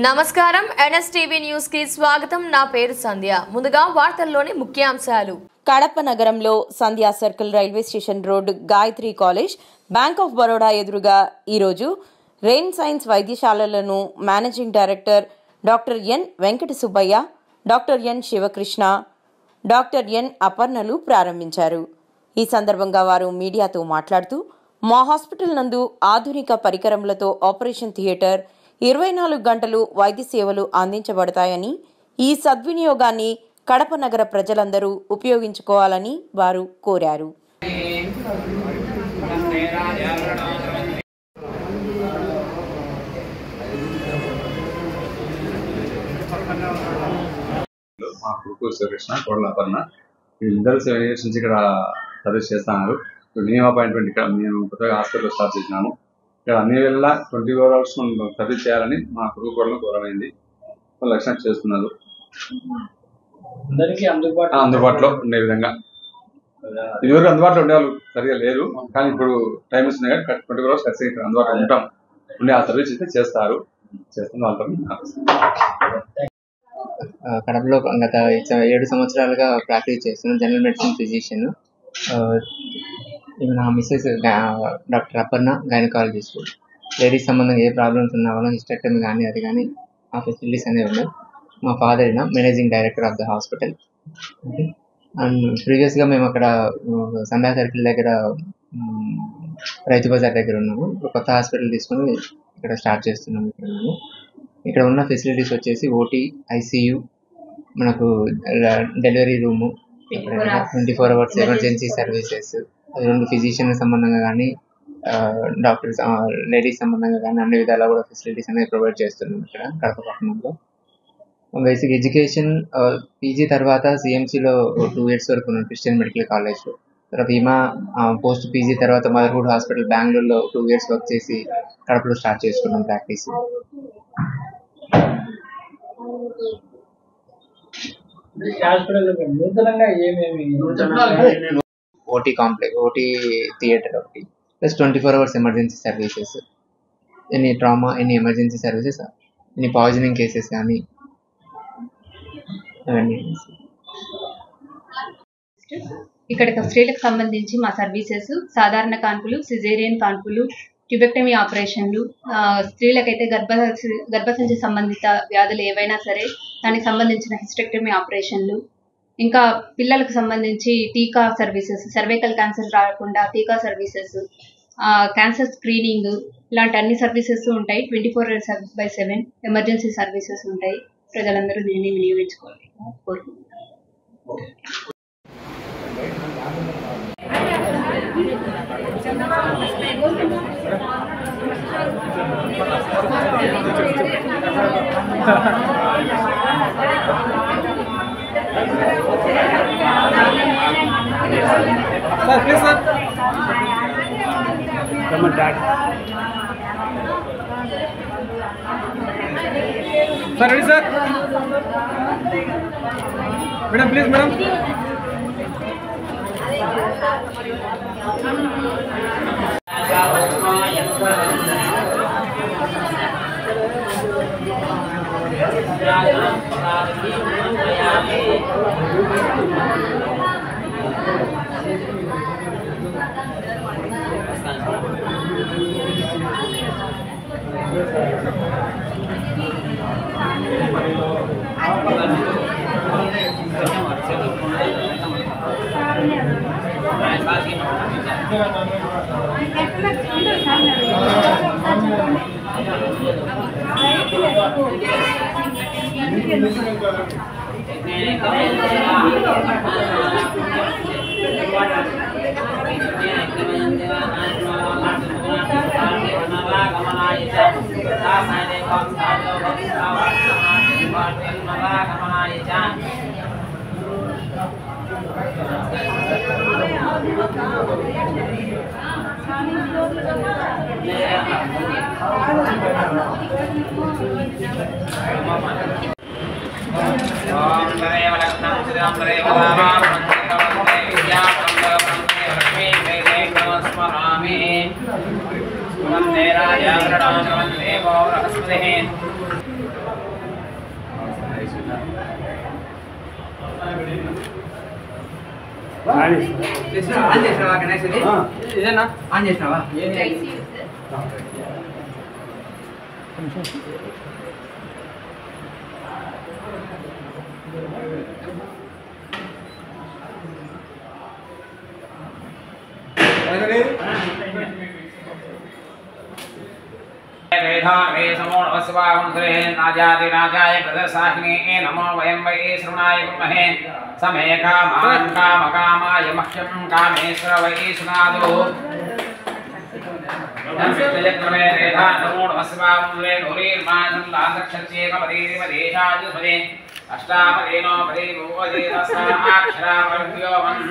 నమస్కారం NSTV news కి స్వాగతం నా పేరు సంధ్య ముందుగా వార్తల్లోని ముఖ్యాంశాలు కడప నగరంలో Sandhya circle railway station road Gayatri college bank of Baroda ఎదురుగా ఈరోజు రెయిన్ సైన్స్ వైద్యశాలలను managing director doctor N Venkata Subbaiah doctor N Sivakrishna doctor N అపర్ణలు ప్రారంభించారు ఈ సందర్భంగా వారు మీడియాతో మాట్లాడుతూ మా హాస్పిటల్ నందు ఆధునిక పరికరములతో ఆపరేషన్ థియేటర్ ఇరవై నాలుగు గంటలు వైద్య సేవలు అందించబడతాయని ఈ సద్వినియోగాన్ని కడప నగర ప్రజలందరూ ఉపయోగించుకోవాలని వారు కోరారు మా కొడుకు శ్రీకృష్ణ కోడల అపర్ణ వీళ్ళిద్దరు సెవెన్ ఇయర్స్ నుంచి ఇక్కడ సర్వీస్ చేస్తున్నారు ఇప్పుడు న్యూ అపాయింట్మెంట్ ఇక్కడ మేము కొత్తగా హాస్పిటల్ స్టార్ట్ చేసినాము ఇక్కడ అన్ని వేళ ట్వంటీ ఫోర్ అవర్స్ మనం సర్వీస్ చేయాలని మా కొడుకు కోడలు గౌరవమైంది వాళ్ళు లక్షణం చేస్తున్నారు అందరికీ అందుబాటు ఆ, అందుబాటులో ఉండే విధంగా ఇదివరకు అందుబాటులో ఉండేవాళ్ళు సరిగా లేరు కానీ ఇప్పుడు టైం వస్తుంది కాబట్టి ట్వంటీ ఫోర్ అవర్స్ ఖచ్చితంగా ఇక్కడ అందుబాటులో ఉంటాం ఉండే ఆ సర్వీస్ అయితే చేస్తారు చేస్తున్న వాళ్ళతో ఆ, కడపలో గత చ- ఏడు సంవత్సరాలుగా ప్రాక్టీస్ చేస్తున్నాను జనరల్ మెడిసిన్ ఫిజిషియన్ నా missus doctor Aparna gynaecologist ladies సంబంధంగా ఏ ప్రాబ్లమ్స్ ఉన్నా కూడా హిస్టెక్టమీ కానీ అది కానీ ఆ ఫెసిలిటీస్ అనేవి ఉన్నాయి మా ఫాదర్ అయినా managing director of the hospital and ప్రీవియస్గా మేము అక్కడ సండా సర్కిల్ దగ్గర మ్, రైతు బజార్ దగ్గర ఉన్నాము ఇప్పుడు కొత్త హాస్పిటల్ తీసుకొని ఇక్కడ స్టార్ట్ చేస్తున్నాము ఇక్కడ మేము ఇక్కడ ఉన్న ఫెసిలిటీస్ వచ్చేసి ఓటీ ఐసీయూ మనకు delivery room twenty four hours emergency services రెండు ఫిజిషియన్ సంబంధంగా కానీ డాక్టర్స్ లేడీస్ సంబంధంగా కానీ అన్ని విధాలా కూడా ఫెసిలిటీస్ అనేది ప్రొవైడ్ చేస్తున్నాం ఇక్కడ కడప పట్టణంలో బేసిక్ ఎడ్యుకేషన్ పీజీ తర్వాత సిఎంసిలో టూ ఇయర్స్ వరకు ఉన్నాను క్రిస్టియన్ మెడికల్ కాలేజ్లో తర్వాత ఈమా పోస్ట్ పీజీ తర్వాత మదర్హుడ్ హాస్పిటల్ బెంగళూరులో టూ ఇయర్స్ వర్క్ చేసి కడపలో స్టార్ట్ చేసుకున్నాం ప్రాక్టీస్ హాస్పిటల్ నూతనంగా ఏమేమి ఓటీ కాంప్లెక్స్ ఓటీ థియేటర్ ఒకటి plus twenty four hours emergency services any trauma any emergency services any poisoning cases కానీ అవన్నీ ఇక్కడ స్త్రీలకు సంబంధించి మా సర్వీసెస్ సాధారణ కాన్పులు సిజేరియన్ కాన్పులు ట్యూబెక్టమీ ఆపరేషన్లు ఆ, స్త్రీలకైతే గర్భ గర్భసంచి సంబంధిత వ్యాధులు ఏవైనా సరే దానికి సంబంధించిన హిస్టెక్టమీ ఆపరేషన్లు ఇంకా పిల్లలకు సంబంధించి టీకా సర్వీసెస్ సర్వైకల్ క్యాన్సర్ రాకుండా టీకా సర్వీసెస్ క్యాన్సర్ స్క్రీనింగ్ ఇలాంటి అన్ని సర్వీసెస్ ఉంటాయి twenty four by seven emergency services ఉంటాయి ప్రజలందరూ దీన్ని వినియోగించుకోవాలి కోరుకుంటున్నాను sir please sir dad sir ready sir madam please madam ఓం తదేవ లక్ష్మణం శ్రీరాం తదేవ రామాం వందే విద్యాపరం వందే లక్ష్మీ వేదే స్మరామి వందే రాజావరణం వందే గౌరవస్మృతి ఆన్ చేసినావా గణేష్ ఇది ఇదేనా ఆన్ చేసినావా नाजाय प्रदर्शाहिने नमो वयं वै शृणाय कुर्महे समे कामान् कामकामाय मह्यं कामेश्वर वै शृणादो जन्मजयक्रमे रेधा नमो नमस्वामुले नूरीर्मानं लान्दक्षत्येकपदीरिपदेशाजुपदे अष्टापदेनो पदे भूवदेतसा अक्षरावर्ग्यो वन्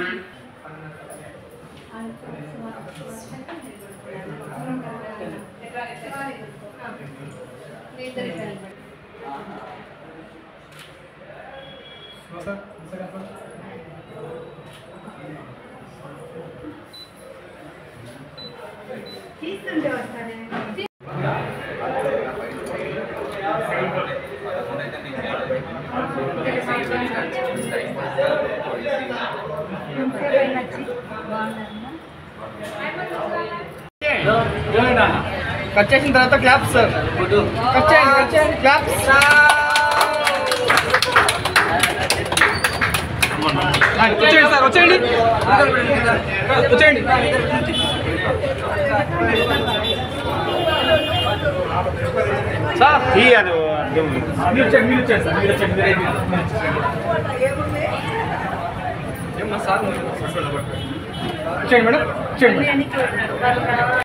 కట్ చేసిన తర్వాత క్లాప్ సార్ కట్ చేయండి కట్ చేయండి క్లాప్ వచ్చేయండి సార్ వచ్చేయండి వచ్చేయండి సార్ మీరు వచ్చేయండి మీరు వచ్చేయండి సార్ మీరు వచ్చేయండి మీరు ఏమన్నా సార్ వచ్చేయండి మేడం వచ్చేయండి మేడం